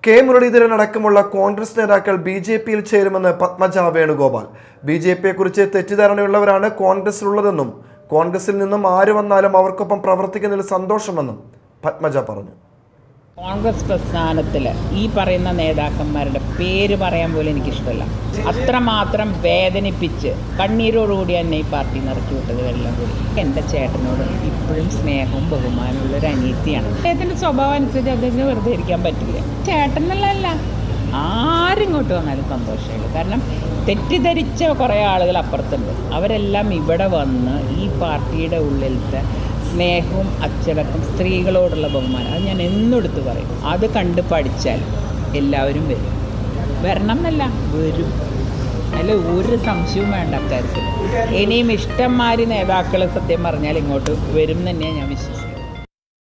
K Muraleedharan അടക്കമുള്ള കോൺഗ്രസ് നേതാക്കൾ B J പിയിൽ ചേരുമെന്ന് പത്മജ വേണുഗോപാൽ ബി ജെ പിയെക്കുറിച്ച് തെറ്റിദ്ധാരണയുള്ളവരാണ് കോൺഗ്രസിലുള്ളതെന്നും കോൺഗ്രസിൽ നിന്നും ആര് വന്നാലും അവർക്കൊപ്പം പ്രവർത്തിക്കുന്നതിൽ സന്തോഷമെന്നും പത്മജ പറഞ്ഞു കോൺഗ്രസ് പ്രസ്ഥാനത്തിൽ ഈ പറയുന്ന നേതാക്കന്മാരുടെ പേര് പറയാൻ പോലും എനിക്കിഷ്ടമല്ല അത്രമാത്രം വേദനിപ്പിച്ച് കണ്ണീരോടുകൂടി എന്നെ ഈ പാർട്ടി നിറക്കി വിട്ടത് എല്ലാം കൂടി എൻ്റെ ചേട്ടനോട് ഇപ്പോഴും സ്നേഹവും ബഹുമാനമുള്ള ഒരു അനീതിയാണ് അദ്ദേഹത്തിൻ്റെ സ്വഭാവം അനുസരിച്ച് അദ്ദേഹത്തിന് വെറുതെ ഇരിക്കാൻ പറ്റില്ല ചേട്ടനല്ല ആരിങ്ങോട്ട് വന്നാലും സന്തോഷമുള്ളൂ കാരണം തെറ്റിദ്ധരിച്ച കുറേ ആളുകൾ അപ്പുറത്തുണ്ട് അവരെല്ലാം ഇവിടെ വന്ന് ഈ പാർട്ടിയുടെ ഉള്ളിലത്തെ സ്നേഹവും അച്ചടക്കം സ്ത്രീകളോടുള്ള ബഹുമാനം അത് ഞാൻ എന്നെടുത്ത് പറയും അത് കണ്ട് പഠിച്ചാൽ എല്ലാവരും വരും വരണം എന്നല്ല വരും അതിൽ ഒരു സംശയവും വേണ്ട അക്കാര്യത്തിൽ ഇനിയും ഇഷ്ടംമാരി നേതാക്കൾ സത്യം പറഞ്ഞാൽ ഇങ്ങോട്ട് വരും എന്ന് തന്നെയാണ് ഞാൻ വിശ്വസിക്കുന്നത്